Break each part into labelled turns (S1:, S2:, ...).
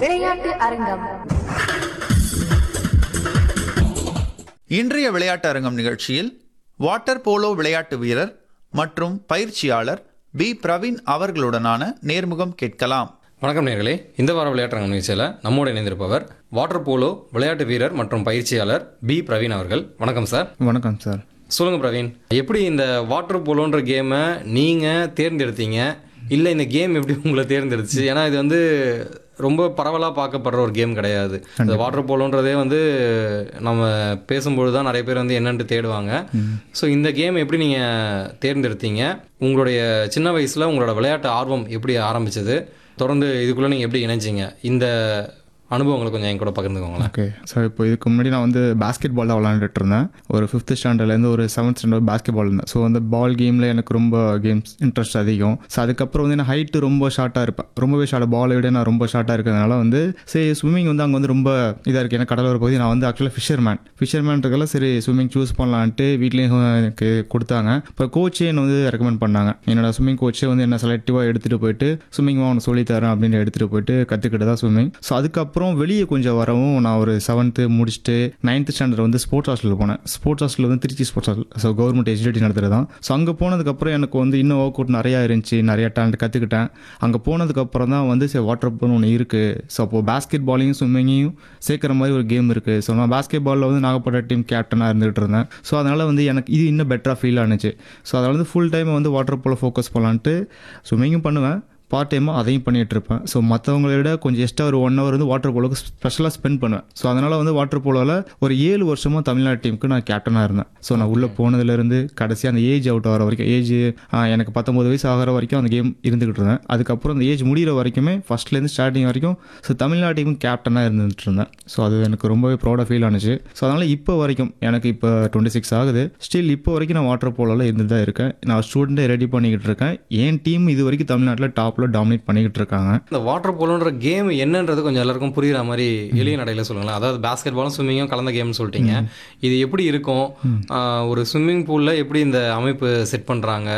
S1: விளையாட்டு அரங்கம்
S2: இன்றைய விளையாட்டு அரங்கம் நிகழ்ச்சியில் வாட்டர் போலோ விளையாட்டு வீரர் மற்றும் பயிற்சியாளர் பி பிரவீன் அவர்களுடனான நேர்முகம் கேட்கலாம்
S3: வணக்கம் நேர்களே இந்த வார விளையாட்டு நிகழ்ச்சியில் நம்மோடு இணைந்திருப்பவர் வாட்டர் போலோ விளையாட்டு வீரர் மற்றும் பயிற்சியாளர் பி பிரவீன் அவர்கள் வணக்கம் சார்
S4: வணக்கம் சார்
S3: சொல்லுங்கள் பிரவீன் எப்படி இந்த வாட்டர் போலோன்ற கேமை நீங்கள் தேர்ந்தெடுத்தீங்க இல்லை இந்த கேம் எப்படி உங்களை தேர்ந்தெடுத்துச்சு ஏன்னா இது வந்து ரொம்ப பரவலாக பார்க்கப்படுற ஒரு கேம் கிடையாது இந்த வாட்டர் போலோன்றதே வந்து நம்ம பேசும்பொழுது தான் நிறைய பேர் வந்து என்னன்ட்டு தேடுவாங்க ஸோ இந்த கேம் எப்படி நீங்கள் தேர்ந்தெடுத்தீங்க உங்களுடைய சின்ன வயசில் உங்களோட விளையாட்டு ஆர்வம் எப்படி ஆரம்பிச்சது தொடர்ந்து இதுக்குள்ளே நீங்கள் எப்படி இணைஞ்சீங்க இந்த அனுபவங்களை கொஞ்சம் என் கூட பகிர்ந்துக்கோங்களேன்
S4: ஓகே சார் இப்போ இதுக்கு முன்னாடி நான் வந்து பாஸ்கெட் பால் தான் விளாண்டுட்டு இருந்தேன் ஒரு ஃபிஃப்த் ஸ்டாண்டர்ட்லேருந்து ஒரு செவன்த் ஸ்டாண்டர்ட் பாஸ்கெட் பால் இருந்தேன் ஸோ அந்த பால் கேமில் எனக்கு ரொம்ப கேம்ஸ் இன்ட்ரெஸ்ட் அதிகம் ஸோ அதுக்கப்புறம் வந்து நான் ஹைட்டு ரொம்ப ஷார்ட்டாக இருப்பேன் ரொம்பவே ஷார்ட் பாலை விட நான் ரொம்ப ஷார்ட்டாக இருக்கிறதுனால வந்து சரி ஸ்விம்மிங் வந்து அங்கே வந்து ரொம்ப இதாக இருக்குது ஏன்னா கடலோர பகுதி நான் வந்து ஆக்சுவலாக ஃபிஷர்மேன் ஃபிஷர்மேன் இருக்கல சரி ஸ்விம்மிங் சூஸ் பண்ணலான்ட்டு வீட்லேயும் எனக்கு கொடுத்தாங்க இப்போ கோச்சே என்னை வந்து ரெக்கமெண்ட் பண்ணாங்க என்னோட ஸ்விம்மிங் கோச்சே வந்து என்ன செலக்டிவாக எடுத்துகிட்டு போயிட்டு ஸ்விம்மிங் அவனை சொல்லித்தரேன் அப்படின்னு எடுத்துகிட்டு போயிட்டு கற்றுக்கிட்டு தான் ஸ்விம்மிங் ஸோ அதுக்கப்புறம் வெளியே கொஞ்சம் வரவும் நான் ஒரு செவன்த்து முடிச்சுட்டு நைன்த் ஸ்டாண்டர்ட் வந்து ஸ்போர்ட்ஸ் ஹாஸ்டலில் போனேன் ஸ்போர்ட்ஸ் ஹாஸ்டல் வந்து Trichy sports hostel so government எஜுகேட்டி நடத்துறது தான் ஸோ அங்கே போனதுக்கப்புறம் எனக்கு வந்து இன்னும் ஒர்க் அவுட் நிறையா இருந்துச்சு நிறையா டேலண்ட் கற்றுக்கிட்டேன் அங்கே போனதுக்கப்புறம் தான் வந்து சரி வாட்டர் போல் ஒன்று இருக்குது ஸோ அப்போ பேஸ்கெட் பாலையும் ஸ்விம்மிங்கையும் சேர்க்குற மாதிரி ஒரு கேம் இருக்குது ஸோ நான் பேஸ்கெட் பாலில் வந்து நாகப்பட்டினம் டீம் கேப்டனாக இருந்துகிட்டு இருந்தேன் ஸோ அதனால் வந்து எனக்கு இது இன்னும் பெட்டராக ஃபீல் ஆனுச்சு ஸோ அதனால் வந்து ஃபுல் டைம் வந்து வாட்டர் போல ஃபோக்கஸ் பண்ணலான்ட்டு ஸ்விம்மிங்கும் பண்ணுவேன் பார்ட் டைமாக அதையும் பண்ணிகிட்டு இருப்பேன் ஸோ மற்றவங்கள விட கொஞ்சம் எக்ஸ்ட்ரா ஒரு ஒன் ஹவர் வந்து வாட்டர் போலோக்கு ஸ்பெஷலாக ஸ்பெண்ட் பண்ணுவேன் ஸோ அதனால் வந்து வாட்டர் போலோவில் ஒரு ஏழு வருஷமாக தமிழ்நாடு டீமுக்கு நான் கேப்டனாக இருந்தேன் ஸோ நான் உள்ளே போனதுலேருந்து கடைசி அந்த ஏஜ் அவுட் ஆகிற வரைக்கும் ஏஜ் எனக்கு பத்தொம்பது வயசு ஆகிற வரைக்கும் அந்த கேம் இருந்துகிட்டு இருந்தேன் அதுக்கப்புறம் அந்த ஏஜ் முடிகிற வரைக்குமே ஃபஸ்ட்லேருந்து ஸ்டார்டிங் வரைக்கும் ஸோ தமிழ்நாடு டீமுக்கு கேப்டனாக இருந்துட்டு இருந்தேன் ஸோ அது எனக்கு ரொம்பவே ப்ரௌடாக ஃபீல் ஆனுச்சு ஸோ அதனால் இப்போ வரைக்கும் எனக்கு இப்போ டுவெண்ட்டி சிக்ஸ் ஆகுது ஸ்டில் இப்போ வரைக்கும் நான் வாட்டர் போலோவில் இருந்து தான் இருக்கேன் நான் ஸ்டூடெண்ட்டை ரெடி பண்ணிக்கிட்டு இருக்கேன் என் டீம் இது வரைக்கும் தமிழ்நாட்டில் டாப்பில் டாமினேட் பண்ணிக்கிட்டு இருக்காங்க
S3: இந்த வாட்டர் போலோன்ற கேம் என்னன்றது கொஞ்சம் எல்லாருக்கும் புரியுற மாதிரி எளிய நடையில சொல்லுங்களேன் அதாவது பேஸ்கெட் பாலும் ஸ்விம்மிங்கும் கலந்த கேம்னு சொல்லிட்டீங்க இது எப்படி இருக்கும் ஆஹ் ஒரு ஸ்விம்மிங் பூல்ல எப்படி இந்த அமைப்பு செட் பண்றாங்க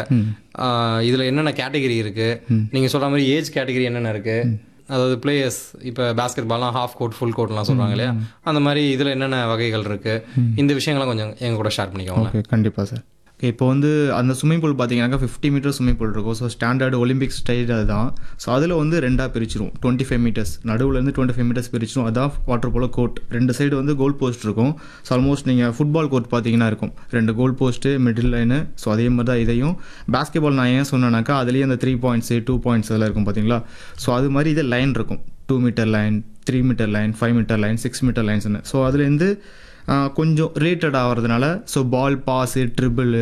S3: ஆஹ் இதுல என்னென்ன கேட்டகரி இருக்கு நீங்க சொல்ற மாதிரி ஏஜ் கேட்டகரி என்னென்ன இருக்கு அதாவது பிளேயர்ஸ் இப்போ பேஸ்கெட் பால்லாம் ஹாஃப் கோட் ஃபுல் கோட்லாம் சொல்றாங்க இல்லையா அந்த மாதிரி இதுல என்னென்ன வகைகள் இருக்கு இந்த விஷயங்கள்லாம் கொஞ்சம் எங்க கூட ஷேர் பண்ணிக்கோங்களேன்
S4: ஓகே கண்டிப்பாக சார் ஓகே இப்போ வந்து அந்த ஸ்விம்மிங் பூல் பார்த்தீங்கன்னாக்கா ஃபிஃப்டி மீட்டர் ஸ்விம்மிங் பூல் இருக்கும் ஸோ ஸ்டாண்டர்ட் ஒலிம்பிக் ஸ்டைல் அதுதான் ஸோ அதில் வந்து ரெண்டாக பிரிச்சிரும் டுவெண்ட்டி ஃபைவ் மீட்டர்ஸ் நடுவுலேருந்து டுவெண்ட்டி ஃபைவ் மீட்டர்ஸ் பிரிச்சிரும் அதான் வாட்டர் போல கோர்ட் ரெண்டு சைடு வந்து கோல் போஸ்ட் இருக்கும் ஸோ ஆல்மோஸ்ட் நீங்கள் ஃபுட்பால் கோர்ட் பார்த்தீங்கன்னா இருக்கும் ரெண்டு goal post middle line so அதே மாதிரி தான் இதையும் பேஸ்கெட் பால் நான் ஏன் சொன்னேனாக்கா அதுலேயே அந்த த்ரீ பாயிண்ட்ஸு டூ பாயிண்ட்ஸ் அதெல்லாம் இருக்கும் பார்த்தீங்களா ஸோ அது மாதிரி இது லைன் இருக்கும் two metre line three metre line five metre line six metre லைன்ஸ்னு ஸோ அதுலேருந்து கொஞ்சம் ரேட்டட் ஆகிறதுனால ஸோ பால் பாஸு ட்ரிபிள்